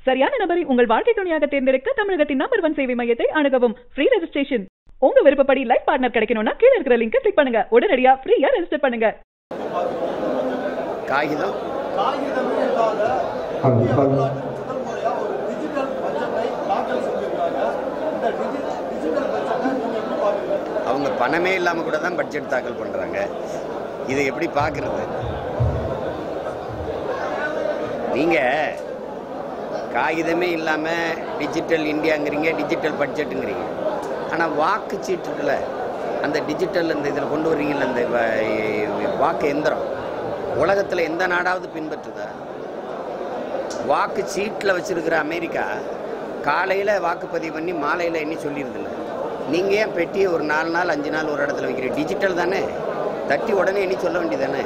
சரியான நபரை உங்கள் வாழ்க்கை துணையாக தேர்ந்தெடுக்க தமிழகத்தின் நம்பர் ஒன் சேவை மையத்தை அணுகவும் ஃப்ரீ ரெஜிஸ்ட்ரேஷன் உங்க விருப்பப்படி லைஃப் பார்ட்னர் கிடைக்கணும்னா கீழ இருக்கிற லிங்கை கிளிக் பண்ணுங்க உடனடியா ஃப்ரீயா ரெஜிஸ்டர் பண்ணுங்க காகிதம் காகிதமே இல்லாத ஹலோ ஹலோ முதல் முறையா ஒரு டிஜிட்டல் பட்ஜெட்டை தாக்கல் செஞ்சிருக்காங்க இந்த டிஜி- டிஜிட்டல் பட்ஜெட்டை நீங்க எப்படி பாக்குறீங்க அவங்க பணமே இல்லாமல் கூட தான் பட்ஜெட் தாக்கல் பண்ணுறாங்க இதை எப்படி பார்க்குறது நீங்கள் காகிதமே இல்லாமல் டிஜிட்டல் இந்தியாங்கிறீங்க டிஜிட்டல் பட்ஜெட்டுங்கிறீங்க ஆனால் வாக்குச்சீட்டு இருக்குல்ல அந்த டிஜிட்டல் இந்த இதில் கொண்டு வர்றீங்கல்ல அந்த வ- வாக்கு எந்திரம் உலகத்தில் எந்த நாடாவது பின்பற்றுதா வாக்கு சீட்டில் வச்சிருக்கிற அமெரிக்கா காலையில் வாக்குப்பதிவு பண்ணி மாலையில் எண்ணி சொல்லிடுதில்ல நீங்கள் ஏன் பெட்டியை ஒரு நாலு நாள் அஞ்சு நாள் ஒரு இடத்துல வைக்கிறீங்க டிஜிட்டல் தானே தட்டி உடனே எண்ணி சொல்ல வேண்டியதானே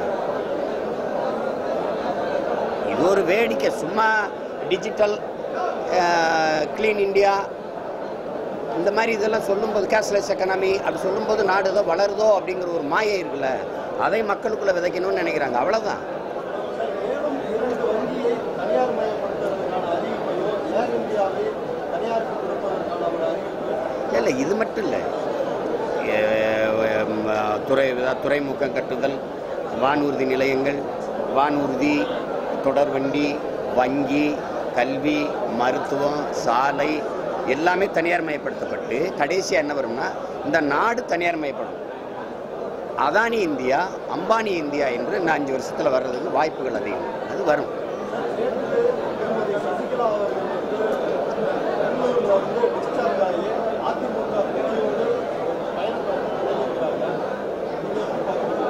இது ஒரு வேடிக்கை சும்மா டிஜிட்டல் க்ளீன் இந்தியா இந்த மாதிரி இதெல்லாம் சொல்லும்போது கேஷ்லெஸ் எக்கனாமி அப்படி சொல்லும்போது நாடு ஏதோ வளருதோ அப்படிங்கிற ஒரு மாயை இருக்குல்ல அதை மக்களுக்குள்ளே விதைக்கணும்னு நினைக்கிறாங்க அவ்வளோதான் மேலும் இரண்டு வங்கியை தனியார் மயப்படுத்துவதற்கான அறிவிப்பையோ ஏர் இந்தியாவை தனியாருக்கு கொடுப்பதற்கான ஒரு அறிவிப்பு இல்லை இது மட்டும் இல்லை துறை துறைமுகம் கட்டுதல் வானூர்தி நிலையங்கள் வானூர்தி தொடர்வண்டி வங்கி கல்வி மருத்துவம் சாலை எல்லாமே தனியார் மயப்படுத்தப்பட்டு கடைசியாக என்ன வரும்னா இந்த நாடு தனியார் மயப்படும் அதானி இந்தியா அம்பானி இந்தியா என்று இந்த அஞ்சு வருஷத்தில் வர்றதுக்கு வாய்ப்புகள் அதிகம் அது வரும் திருமதி சசிகலா அவர்கள் வந்து பெங்களூருல வந்து டிஸ்சார்ஜ் ஆகி அதிமுக பெரியோடு பயணத்தை வந்து தொடங்கியிருக்கிறாங்க நீங்க எப்படி பாக்குறீங்க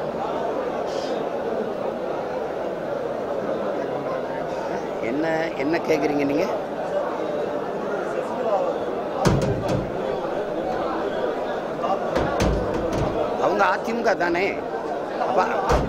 என்ன என்ன கேட்குறீங்க நீங்கள் சசிகலா அதிமுக அவங்க அதிமுக தானே அப்ப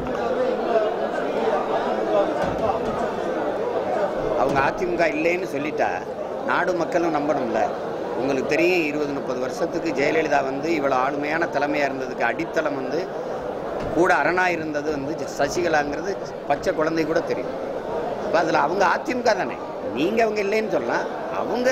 அவங்க அதிமுக இல்லைன்னு சொல்லிட்டா நாடு மக்களும் நம்பணும்ல உங்களுக்கு தெரியும் இருபது முப்பது வருஷத்துக்கு ஜெயலலிதா வந்து இவ்வளோ ஆளுமையான தலைமையாக இருந்ததுக்கு அடித்தளம் வந்து கூட அரணாக இருந்தது வந்து ஜ- சசிகலாங்கிறது பச்சை குழந்தை கூட தெரியும் அப்போ அதில் அவங்க அதிமுக தானே நீங்கள் அவங்க இல்லைன்னு சொல்லலாம் அவங்க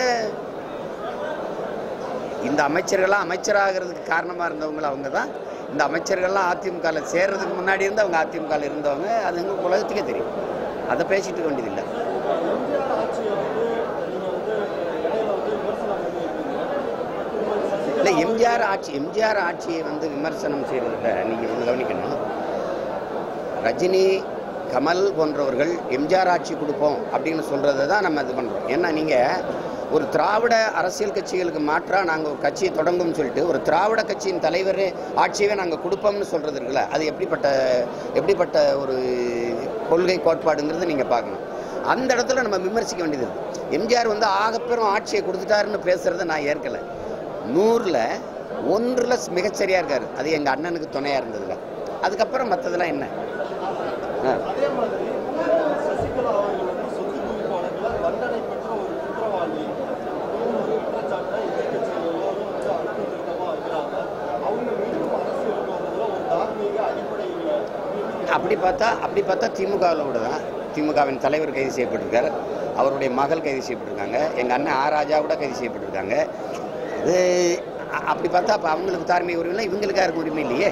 இந்த அமைச்சர்கள்லாம் அமைச்சராகிறதுக்கு காரணமாக இருந்தவங்க அவங்க தான் இந்த அமைச்சர்கள்லாம் அதிமுகவில் சேர்றதுக்கு முன்னாடி இருந்து அவங்க அதிமுகவில் இருந்தவங்க அது எங்கள் உலகத்துக்கே தெரியும் அதை பேசிட்டு இருக்க வேண்டியதில்லை எம்ஜிஆர் ஆட்சியை வந்து நீங்க வந்து இடையில வந்து விமர்சனம் பண்ணியிருக்கீங்க திருமதி சசிகலா இல்லை எம்ஜிஆர் ஆட்சி எம்ஜிஆர் ஆட்சியை வந்து விமர்சனம் செய்கிறதுல நீங்கள் ஒன்று கவனிக்கணும் ரஜினி கமல் போன்றவர்கள் எம்ஜிஆர் ஆட்சி கொடுப்போம் அப்படின்னு சொல்கிறத தான் நம்ம இது பண்ணுறோம் ஏன்னா நீங்கள் ஒரு திராவிட அரசியல் கட்சிகளுக்கு மாற்றாக நாங்கள் ஒரு கட்சியை தொடங்கும்னு சொல்லிட்டு ஒரு திராவிட கட்சியின் தலைவர் ஆட்சியவே நாங்கள் கொடுப்போம்னு சொல்கிறது இருக்குல்ல அது எப்படிப்பட்ட எப்படிப்பட்ட ஒரு கொள்கை கோட்பாடுங்கிறத நீங்கள் பார்க்கணும் அந்த இடத்துல நம்ம விமர்சிக்க வேண்டியது இருக்கு. எம்ஜிஆர் வந்து ஆகப்பெரும் ஆட்சியை கொடுத்துட்டாருன்னு பேசுகிறத நான் ஏற்கலை நூறில் ஒன்றில் மிகச்சரியாக இருக்கார் அது எங்கள் அண்ணனுக்கு துணையாக இருந்ததுல அதுக்கப்புறம் மற்றதெல்லாம் என்ன ஆ. அதே மாதிரி சசிகலா அவர்கள் வந்து சொத்து குவிப்பு வழக்கில் தண்டனை பெற்ற ஒரு குற்றவாளி அப்படின்னு ஒரு குற்றச்சாட்டை எதிர்கட்சிகள் எல்லோரும் வந்து அழுத்த திருத்தமாக வைக்கிறாங்க அவங்க மீண்டும் அரசியலுக்கு வந்ததுல ஒரு தார்மீக அடிப்படை இல்லை அப்படின்னு அப்படி பார்த்தா அப்படி பார்த்தா திமுகவில் கூட தான் திமுகவின் தலைவர் கைது செய்யப்பட்டிருக்கார் அவருடைய மகள் கைது செய்யப்பட்டிருக்காங்க எங்கள் அண்ணன் ஆ ராஜா கூட கைது செய்யப்பட்டிருக்காங்க இது அ- அப்படி பார்த்தா அப்போ அவங்களுக்கு தார்மீக உரிமை இல்லை இவங்களுக்கு யாருக்கும் உரிமை இல்லையே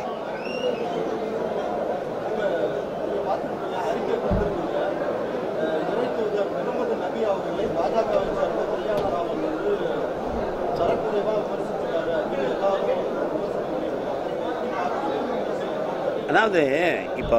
அறிக்கை கொடுத்திருக்கீங்க அஹ் இணை தூதர் முகமது நபி அவர்களை பாஜகவை சேர்ந்த கல்யாண ராமன் வந்து தரக்குறைவாக விமர்சிச்சிருக்காரு அப்படின்னு எல்லாரும் விமர்சனம் பண்ணியிருக்காங்க அதாவது இப்போ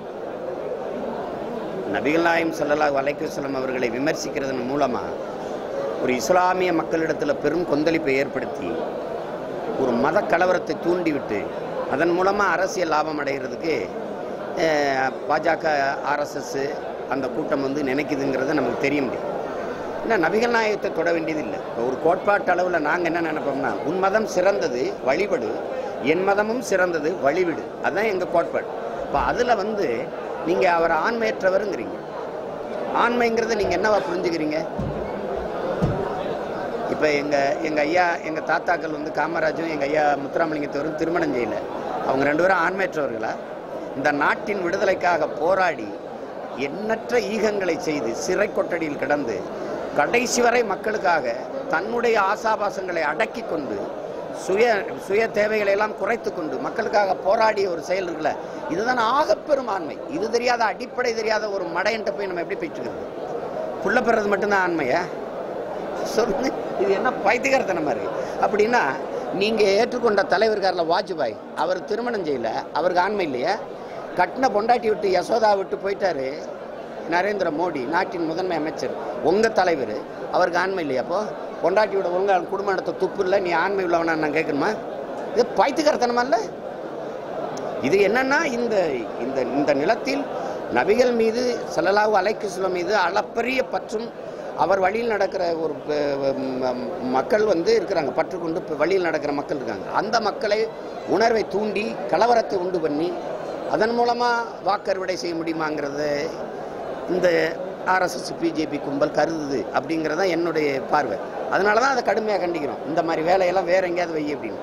நபிகள் நாயம் ஸல்லல்லாஹு அலைஹி வஸல்லம் அவர்களை விமர்சிக்கிறதன் மூலமாக ஒரு இஸ்லாமிய மக்களிடத்தில் பெரும் கொந்தளிப்பை ஏற்படுத்தி ஒரு மத கலவரத்தை தூண்டிவிட்டு அதன் மூலமாக அரசியல் லாபம் அடைகிறதுக்கு அஹ், பாஜக ஆர்எஸ்எஸ் அந்த கூட்டம் வந்து நினைக்குதுங்கிறத நமக்கு தெரிய முடியும் ஏன்னா நபிகள் நாயகத்தை தொட வேண்டியதில்லை இப்போ ஒரு கோட்பாட்டு அளவில் நாங்கள் என்ன நினைப்போம்னா உன் மதம் சிறந்தது வழிபடு என் மதமும் சிறந்தது வழிவிடு அதுதான் எங்கள் கோட்பாடு இப்போ அதில் வந்து நீங்கள் அவர் ஆண்மையற்றவருங்கிறீங்க ஆண்மைங்கிறத நீங்கள் என்னவா புரிஞ்சுக்கிறீங்க இப்போ எங்கள் எங்கள் ஐயா எங்கள் தாத்தாக்கள் வந்து காமராஜும் எங்கள் ஐயா முத்துராமலிங்கத்தவரும் திருமணம் செய்யல அவங்க ரெண்டு பேரும் ஆண்மையற்றவர்களா இந்த நாட்டின் விடுதலைக்காக போராடி எண்ணற்ற ஈகங்களை செய்து சிறை கொட்டடியில் கிடந்து கடைசி வரை மக்களுக்காக தன்னுடைய ஆசாபாசங்களை அடக்கி கொண்டு சுய சுய தேவைகளை எல்லாம் குறைத்து கொண்டு மக்களுக்காக போராடிய ஒரு செயல் இருக்குல்ல இதுதான் ஆகப்பெரும் ஆண்மை இது தெரியாத அடிப்படை தெரியாத ஒரு மடையன்ட்ட போய் நம்ம எப்படி போயிட்டு இருக்கிறது புள்ள பெறது மட்டும்தான் ஆண்மையா சொல்லுங்க இது என்ன பைத்தியகாரத்தனமா இருக்கு அப்படின்னா நீங்க ஏற்றுக்கொண்ட தலைவர் இருக்கார்ல வாஜ்பாய் அவர் திருமணம் செய்யல அவருக்கு ஆண்மை இல்லையா கட்டின பொண்டாட்டி விட்டு யசோதா விட்டு போயிட்டாரு நரேந்திர மோடி நாட்டின் முதன்மை அமைச்சர் உங்க தலைவர் அவருக்கு ஆண்மை இல்லையா அப்போ பொண்டாட்டியோட ஒழுங்கா குடும்ப நடத்த துப்பு இல்லை நீ ஆண்மை உள்ளவனா நான் கேட்கணுமா இது பைத்தியகாரத்தனமா இல்லை இது என்னன்னா இந்த இந்த இந்த நிலத்தில் நபிகள் மீது ஸல்லல்லாஹு அலைஹி வஸல்லம் மீது அளப்பரிய பற்றும் அவர் வழியில் நடக்கிற ஒரு ப- ம- மக்கள் வந்து இருக்கிறாங்க பற்று கொண்டு இப்ப வழியில் நடக்கிற மக்கள் இருக்காங்க அந்த மக்களை உணர்வை தூண்டி கலவரத்தை உண்டு பண்ணி அதன் மூலமாக வாக்கறுவடை செய்ய முடியுமாங்கிறது இந்த ஆர்எஸ்எஸ் பிஜேபி கும்பல் கருதுது அப்படிங்கிறது தான் என்னுடைய பார்வை அதனால தான் அதை கடுமையாக கண்டிக்கிறோம் இந்த மாதிரி வேலையெல்லாம் வேற எங்கேயாவது வை அப்படின்னு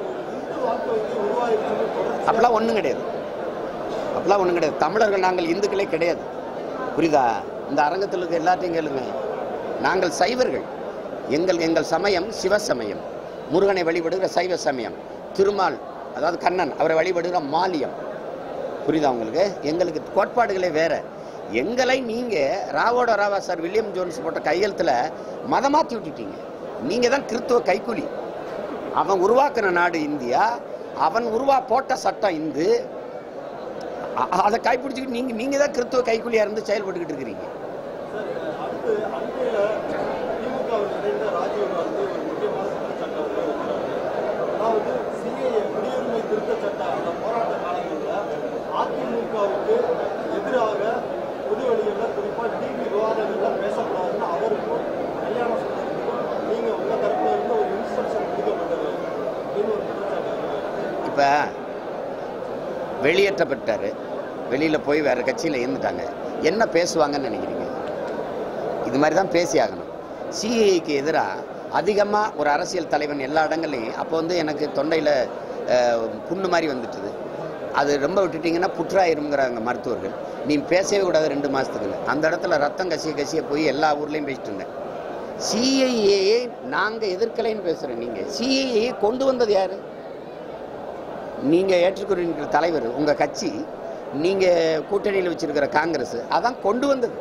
அப்படிலாம் ஒன்றும் கிடையாது அப்படிலாம் ஒன்றும் கிடையாது தமிழர்கள் நாங்கள் இந்துக்களே கிடையாது புரியுதா இந்த அரங்கத்தில் இருக்க எல்லாத்தையும் கேளுங்க நாங்கள் சைவர்கள் எங்கள் எங்கள் சமயம் சிவ சமயம் முருகனை வழிபடுகிற சைவ சமயம் திருமால் அதாவது கண்ணன் அவரை வழிபடுகிற மாலியம் புரியுதா உங்களுக்கு எங்களுக்கு கோட்பாடுகளே வேற எங்களை நீங்க ராவோட ராவா சார் வில்லியம் ஜோன்ஸ் போட்ட கையெழுத்துல மதமாத்தி விட்டுட்டீங்க நீங்க தான் கிறித்துவ கைக்கூலி அவன் உருவாக்குன நாடு இந்தியா அவன் உருவா போட்ட சட்டம் இந்து அ- அதை கைப்பிடிச்சிக்கிட்டு நீங்க நீங்க தான் கிறித்துவ கைக்கூலியா இருந்து செயல்பட்டுக்கிட்டு இருக்கிறீங்க அடுத்து அண்மையில திமுகவில் இணைந்த ராஜீவ் வந்து ஒரு முக்கியமான குற்றச்சாட்டை வந்து வைக்கிறாரு. அதாவது சிஏஏ குடியுரிமை திருத்த சட்டம் அந்த போராட்ட காலங்களில் அதிமுகவுக்கு எதிராக பொதுவெளிகளில் குறிப்பாக டிவி விவாதங்களில் பேசக்கூடாதுன்னு அவருக்கும் கல்யாண சுந்தரத்துக்கும் நீங்க உங்க தரப்புல இருந்து ஒரு இன்ஸ்ட்ரக்ஷன் கொடுக்கப்பட்டது அப்படின்னு ஒரு குற்றச்சாட்டு இருக்கு. இப்போ வெளியேற்றப்பட்டாரு வெளியில் போய் வேறு கட்சியில் இருந்துட்டாங்க என்ன பேசுவாங்கன்னு நினைக்கிறீங்க இது மாதிரி தான் பேசி ஆகணும் சிஏக்கு எதிராக அதிகமாக ஒரு அரசியல் தலைவன் எல்லா இடங்கள்லையும் அப்போ வந்து எனக்கு தொண்டையில் புண்ணு மாதிரி வந்துட்டுது அது ரொம்ப விட்டுட்டிங்கன்னா புற்றாயிருங்கிறாங்க மருத்துவர்கள் நீ பேசவே கூடாது ரெண்டு மாதத்துக்கு அந்த இடத்துல ரத்தம் கசிய கசிய போய் எல்லா ஊர்லேயும் பேசிட்டு இருந்தேன் சிஐஏயை நாங்கள் எதிர்க்கலைன்னு பேசுகிறேன் நீங்கள் சிஐஏ கொண்டு வந்தது யார் நீங்கள் ஏற்றுக்கொள்கிற தலைவர் உங்கள் கட்சி நீங்கள் கூட்டணியில் வச்சிருக்கிற காங்கிரஸ் அதான் கொண்டு வந்தது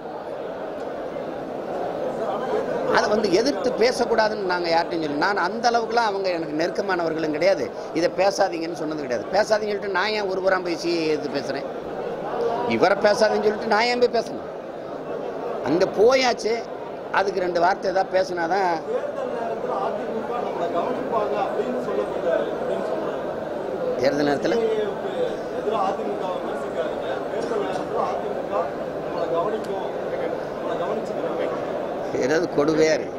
அதை வந்து எதிர்த்து பேசக்கூடாதுன்னு நாங்கள் யார்ட்டையும் சொல்லி நான் அந்த அளவுக்குலாம் அவங்க எனக்கு நெருக்கமானவர்களும் கிடையாது இதை பேசாதீங்கன்னு சொன்னது கிடையாது பேசாதீங்கன்னு சொல்லிட்டு நான் ஏன் ஒரு புறம் போய் சிஏ எதிர்த்து பேசுகிறேன் இவரை பேசாதீங்கன்னு சொல்லிட்டு நான் ஏன் போய் பேசணும் அங்கே போயாச்சு அதுக்கு ரெண்டு வார்த்தை ஏதாவது பேசினாதான் தேர்தல் நேரத்தில் அதிமுக நம்மளை கவனிப்பாங்க அப்படின்னு சொல்லப்பட்ட அப்படின்னு சொல்றாரு தேர்தல் நேரத்தில் சிஏஏவுக்கு எதிராக அதிமுக வை விமர்சிக்காதீங்க தேர்தல் நேரத்தில் அதிமுக நம்மளை கவனிக்கும் நம்மளை கவனிச்சுக்கிறாங்க ஏதாவது கொடுமையாக இருக்கு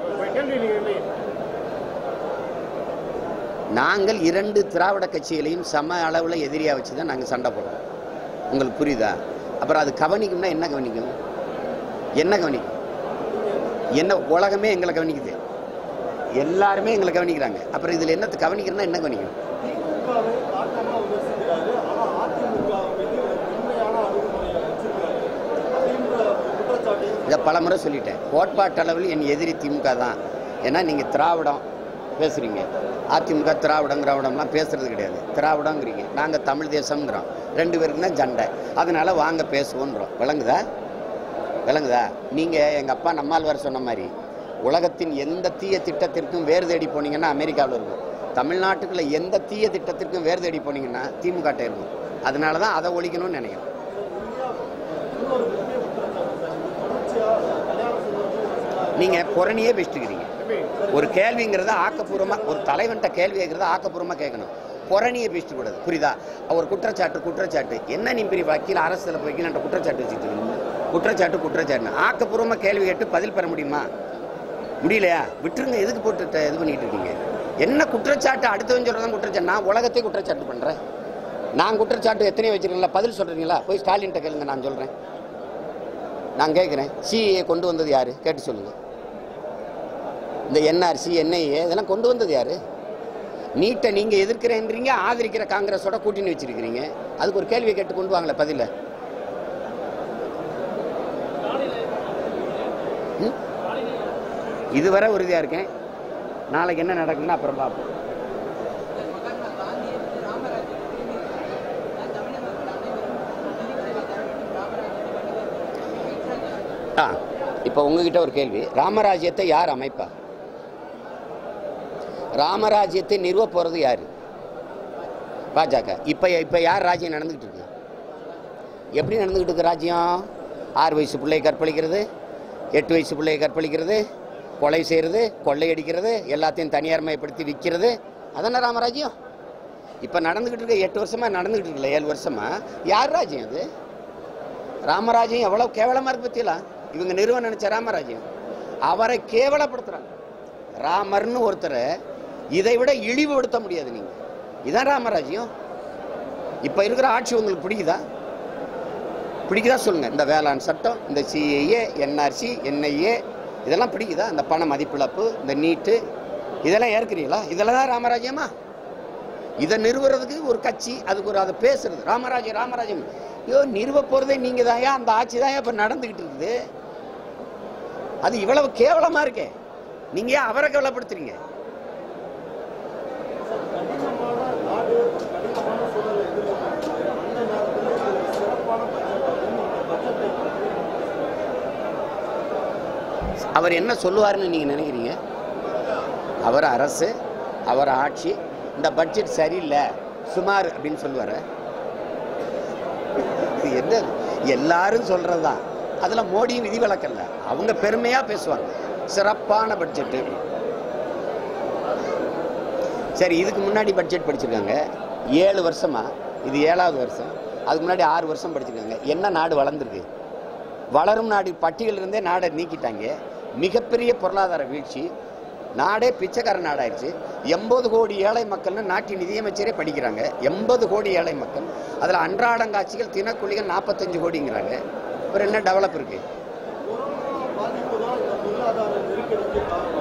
நாங்கள் இரண்டு திராவிட கட்சிகளையும் சம அளவில் எதிரியாக வச்சு தான் நாங்கள் சண்டை போடுறோம் உங்களுக்கு புரியுதா அப்புறம் அது கவனிக்கும்னா என்ன கவனிக்கும் என்ன கவனிக்கும் என்ன உலகமே எங்களை கவனிக்குது எல்லாருமே எங்களை கவனிக்கிறாங்க அப்புறம் இதில் என்னத்தை கவனிக்கிறேன்னா என்ன கவனிக்கும் திமுகவை காட்டமா விமர்சிக்கிறாரு ஆனா அதிமுக மீது ஒரு உண்மையான அணுகுமுறையை வச்சிருக்காரு அப்படின்ற ஒரு குற்றச்சாட்டையும் இதை பலமுறை சொல்லிட்டேன் கோட்பாட்டளவில் என் எதிரி திமுக தான் ஏன்னா நீங்கள் திராவிடம் பேசுகிறீங்க அதிமுக திராவிடம் திராவிடம்லாம் பேசுறது கிடையாது திராவிடங்கிறீங்க நாங்கள் தமிழ் தேசம்ங்கிறோம் ரெண்டு பேருக்கு தான் சண்டை அதனால வாங்க பேசுவோன்றோம் விளங்குதா விளங்குதா நீங்கள் எங்கள் அப்பா நம்மாழ்வார் சொன்ன மாதிரி உலகத்தின் எந்த தீய திட்டத்திற்கும் வேறு தேடி போனீங்கன்னா அமெரிக்காவில் இருக்கும் தமிழ்நாட்டுக்குள்ள எந்த தீய திட்டத்திற்கும் வேறு தேடி போனீங்கன்னா திமுக ட்ட இருக்கும் அதனால தான் அதை ஒழிக்கணும்னு நினைக்கிறேன் இன்னொரு முக்கிய குற்றச்சாட்டு சார் இது தொடர்ச்சியா கல்யாண சுந்தரம் நீங்கள் புறணியே பேசிட்டுக்கிறீங்க ஒரு கேள்விங்கிறத ஆக்கப்பூர்வமாக ஒரு தலைவன்கிட்ட கேள்வி கேட்குறத ஆக்கப்பூர்வமாக கேட்கணும் புறணியை பேசிட்டு கூடாது புரியுதா ஒரு குற்றச்சாட்டு குற்றச்சாட்டு என்ன நீ பெரிய வக்கீல் அரசியல் வக்கீல் என்ற குற்றச்சாட்டு வச்சுட்டு இருக்கீங்க குற்றச்சாட்டு குற்றச்சாட்டு ஆக்கப்பூர்வமாக கேள்வி கேட்டு பதில் பெற முடியுமா முடியலையா விட்டுருங்க எதுக்கு போட்டு ட- இது பண்ணிட்டு இருக்கீங்க என்ன குற்றச்சாட்டு அடுத்தவன் சொல்கிறதான் குற்றச்சாட்டு நான் உலகத்தை குற்றச்சாட்டு பண்ணுறேன் நான் குற்றச்சாட்டு எத்தனையோ வச்சிருக்கீங்களா பதில் சொல்கிறீங்களா போய் ஸ்டாலின்கிட்ட கேளுங்க நான் சொல்கிறேன் நான் கேட்குறேன் சிஏ கொண்டு வந்தது யாரு கேட்டு சொல்லுங்க இந்த என்ஆர்சி என்ஐஏ இதெல்லாம் கொண்டு வந்தது யாரு நீட்டை நீங்க எதிர்க்கிறேன்றீங்க ஆதரிக்கிற காங்கிரஸோட கூட்டணி வச்சிருக்கிறீங்க அதுக்கு ஒரு கேள்வியை கேட்டு கொண்டு வாங்களே பதில ம்? இதுவரை உறுதியாக இருக்கேன் நாளைக்கு என்ன நடக்குன்னு அப்புறம் பார்ப்போம் ஆ இப்போ உங்ககிட்ட ஒரு கேள்வி ராமராஜ்யத்தை யார் அமைப்பா ராமராஜ்யத்தை நிறுவ போகிறது யார் பாஜக இப்போ இப்போ யார் ராஜ்யம் நடந்துக்கிட்டு இருக்கு எப்படி நடந்துக்கிட்டு இருக்கு ராஜ்யம் ஆறு வயசு பிள்ளையை கற்பழிக்கிறது எட்டு வயசு பிள்ளையை கற்பழிக்கிறது கொலை செய்கிறது கொள்ளையடிக்கிறது எல்லாத்தையும் தனியார்மயப்படுத்தி விற்கிறது அதானே ராமராஜ்யம் இப்போ நடந்துக்கிட்டு இருக்க எட்டு வருஷமாக நடந்துக்கிட்டு இருக்குல்ல ஏழு வருஷமாக யார் ராஜ்யம் அது ராமராஜ்யம் எவ்வளோ கேவலமாக இருக்கு பற்றியலாம் இவங்க நிறுவனம் நினச்ச ராமராஜ்யம் அவரை கேவலப்படுத்துகிறாங்க ராமர்னு ஒருத்தரை இதை விட இழிவுபடுத்த முடியாது நீங்கள் இதான் ராமராஜ்யம் இப்போ இருக்கிற ஆட்சி உங்களுக்கு பிடிக்குதா பிடிக்குதா சொல்லுங்கள் இந்த வேளாண் சட்டம் இந்த சிஏஏ என்ஆர்சி என்ஐஏ இதெல்லாம் பிடிக்குதா இந்த பண மதிப்பிழப்பு இந்த நீட்டு இதெல்லாம் ஏற்கிறீங்களா இதெல்லாம் தான் ராமராஜ்யமா இதை நிறுவுறதுக்கு ஒரு கட்சி அதுக்கு ஒரு அதை பேசுறது ராமராஜ்யம் ராமராஜ்யம் ஐயோ நிறுவ போகிறதே நீங்கள் தான் அந்த ஆட்சி தான் இப்போ நடந்துக்கிட்டு இருக்குது அது இவ்வளவு கேவலமாக இருக்கே நீங்கள் ஏன் அவரை கேவலப்படுத்துறீங்க கடினமான நாடு ஒரு கடினமான சூழலை எதிர்கொண்டிருக்கு அந்த நேரத்தில் ஒரு சிறப்பான பட்ஜெட் அப்படின்னு இந்த பட்ஜெட்டை அவர் என்ன சொல்லுவாருன்னு நீங்கள் நினைக்கிறீங்க அவர் அரசு அவர் ஆட்சி இந்த பட்ஜெட் சரியில்லை சுமார் அப்படின்னு சொல்லுவார் இது என்ன எல்லாரும் சொல்கிறது தான் அதில் மோடியும் விதிவிலக்கல்ல அவங்க பெருமையாக பேசுவாங்க சிறப்பான பட்ஜெட்டு சரி இதுக்கு முன்னாடி பட்ஜெட் படிச்சிருக்காங்க ஏழு வருஷமா இது ஏழாவது வருஷம் அதுக்கு முன்னாடி ஆறு வருஷம் படிச்சிருக்காங்க என்ன நாடு வளர்ந்துருக்கு வளரும் நாடு பட்டியலிருந்தே நாடை நீக்கிட்டாங்க மிகப்பெரிய பொருளாதார வீழ்ச்சி நாடே பிச்சைக்கார நாடாயிருச்சு எண்பது கோடி ஏழை மக்கள்னு நாட்டின் நிதியமைச்சரே படிக்கிறாங்க எண்பது கோடி ஏழை மக்கள் அதில் அன்றாடங்காட்சிகள் தினக்கூலிகள் நாற்பத்தஞ்சு கோடிங்கிறாங்க அப்புறம் என்ன டெவலப் இருக்கு கொரோனா பாதிப்பு தான் இந்த பொருளாதார நெருக்கடிக்கு காரணம்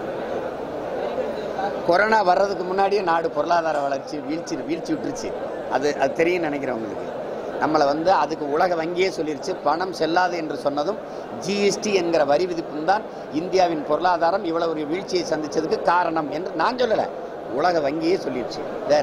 கொரோனா வர்றதுக்கு முன்னாடியே நாடு பொருளாதார வளர்ச்சி வீழ்ச்சி வீழ்ச்சி விட்டுருச்சு அது அது தெரியும் நினைக்கிறேன் உங்களுக்கு நம்மளை வந்து அதுக்கு உலக வங்கியே சொல்லிருச்சு பணம் செல்லாது என்று சொன்னதும் ஜிஎஸ்டி என்கிற வரி விதிப்பும் தான் இந்தியாவின் பொருளாதாரம் இவ்வளவு ஒரு வீழ்ச்சியை சந்திச்சதுக்கு காரணம் என்று நான் சொல்லலை உலக வங்கியே சொல்லிருச்சு வேற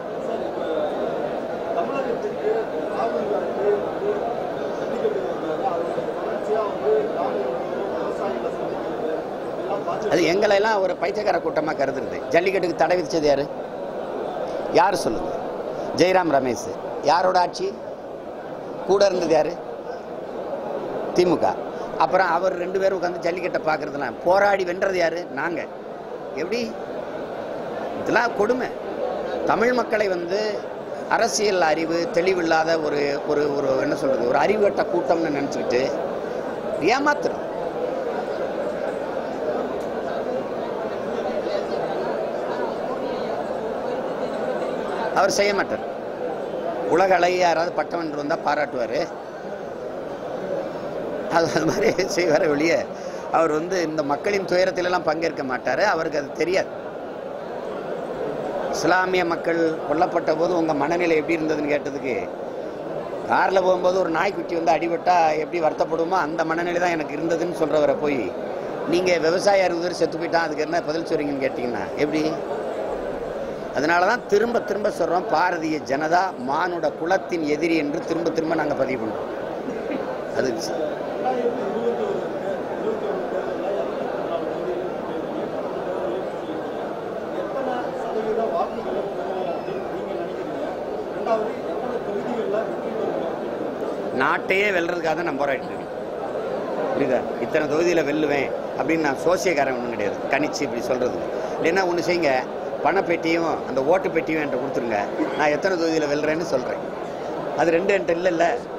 தமிழகத்திற்கு ராகுல் காந்தி வந்து ஜல்லிக்கட்டு வருகிறாரு அதோட தொடர்ச்சியாக வந்து ராமலிங்கம் விவசாயிகளை சந்திக்கிறது இதெல்லாம் பாஜக அது எங்களெல்லாம் ஒரு பைத்தியக்கார கூட்டமாக கருதுறது ஜல்லிக்கட்டுக்கு தடை விதிச்சது யாரு யார் சொல்லுங்க ஜெயராம் ரமேஷ் யாரோட ஆட்சி கூட இருந்தது யாரு திமுக அப்புறம் அவர் ரெண்டு பேரும் உட்காந்து ஜல்லிக்கட்டை பார்க்கறதுலாம் போராடி வென்றது யாரு நாங்க எப்படி இதெல்லாம் கொடுமை தமிழ் மக்களை வந்து அரசியல் அறிவு தெளிவில்லாத ஒரு ஒரு ஒரு என்ன சொல்றது ஒரு அறிவுகட்ட கூட்டம்னு நினச்சிக்கிட்டு ஏமாத்துறோம் அவர் செய்ய மாட்டார் உலக அழகி யாராவது பட்டம் என்று வந்தால் பாராட்டுவார் அது அது மாதிரி செய்வார் வெளியே அவர் வந்து இந்த மக்களின் துயரத்திலெல்லாம் பங்கேற்க மாட்டார் அவருக்கு அது தெரியாது இஸ்லாமிய மக்கள் கொல்லப்பட்ட போது உங்கள் மனநிலை எப்படி இருந்ததுன்னு கேட்டதுக்கு காரில் போகும்போது ஒரு நாய்க்குட்டி வந்து அடிபட்டா எப்படி வருத்தப்படுமோ அந்த மனநிலை தான் எனக்கு இருந்ததுன்னு சொல்கிறவரை போய் நீங்கள் விவசாய அறுபது பேர் செத்து போயிட்டான் அதுக்கு என்ன பதில் சொல்றீங்கன்னு கேட்டிங்கன்னா எப்படி அதனால தான் திரும்ப திரும்ப சொல்கிறோம் பாரதிய ஜனதா மானுட குலத்தின் எதிரி என்று திரும்ப திரும்ப நாங்கள் பதிவு பண்ணுறோம் அது ரெண்டாயிரத்தி இருபத்தி ஒரு இருபத்தி ஒன்று தேர்தலில் எத்தனை சதவீத வாக்குகளை பெறுவோம் அப்படின்னு நீங்க நினைக்கிறீங்க ரெண்டாவது எத்தனை தொகுதிகளில் வெற்றி பெறுவோம் நாட்டையே வெல்றதுக்காக தான் நான் போராடிட்டு இருக்கேன் புரியுதா இத்தனை தொகுதியில் வெல்லுவேன் அப்படின்னு நான் சோசியக்காரன் ஒன்றும் கிடையாது கணிச்சு இப்படி சொல்கிறது இல்லைன்னா ஒன்று செய்யுங்க பணப்பெட்டியும் அந்த ஓட்டு பெட்டியும் என்கிட்ட கொடுத்துருங்க நான் எத்தனை தொகுதியில் வெல்றேன்னு சொல்கிறேன் அது ரெண்டு என்கிட்ட இல்லைல்ல